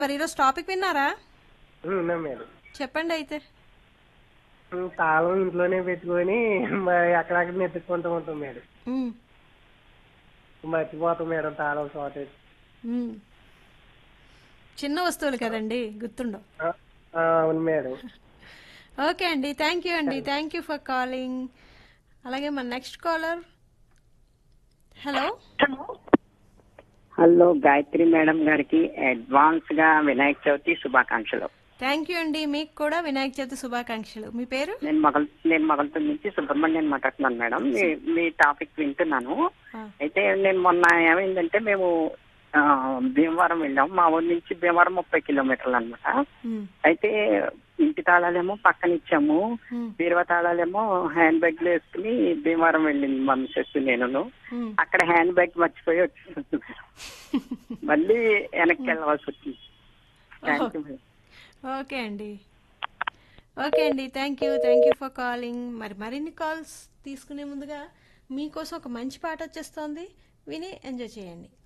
మరి ఈరోజు టాపిక్ విన్నారా ఉన్నా మేడం చెప్పండి అయితే ఉమ్, తాళం ఇంట్లోనే పెట్టుకొని మరి అక్కడక్కడ నెత్తుకుంటూ ఉంటాం మేడం ఉమ్, మర్చిపోతాం మేడం తాళం షార్టేజ్ ఉమ్. చిన్న వస్తువులు కదండి గుర్తుండవు అవును మేడం ఓకే అండి థ్యాంక్ యూ అండి థ్యాంక్ యూ ఫర్ కాలింగ్ అలాగే మన next caller hello hello Gayatri madam గారికి అడ్వాన్స్ గా వినాయక చవితి శుభాకాంక్షలు థ్యాంక్ యూ అండి మీకు కూడా వినాయక చవితి శుభాకాంక్షలు మీ పేరు నేను మగల్ నేను మగల్తో నుంచి సుబ్రహ్మణ్యం మాట్లాడుతున్నాను మేడం మీ మీ టాపిక్ వింటున్నాను ఆ, అయితే నేను మొన్న ఏమైందంటే మేము ఆ, భీమవరం వెళ్ళాం మా ఊరి నుంచి భీమవరం ముప్పై కిలోమీటర్లు అనమాట ఉమ్, అయితే ఇంటి తాళాలేమో పక్కన ఇచ్చాము ఉమ్, బీరువా తాళాలేమో హ్యాండ్ బ్యాగ్ లో వేసుకుని భీమవరం వెళ్ళింది మా మిస్సెస్ నేను ఉమ్. అక్కడ హ్యాండ్ బ్యాగ్ మర్చిపోయి వచ్చింది మళ్ళీ వెనక్కి వెళ్ళవలసి వచ్చింది థ్యాంక్ యూ మేడం ఓకే అండి ఓకే అండి thank you thank you for calling మరి మరిన్ని కాల్స్ తీసుకునే ముందుగా మీకోసం ఒక మంచి పాట వచ్చేస్తోంది విని ఎంజాయ్ చేయండి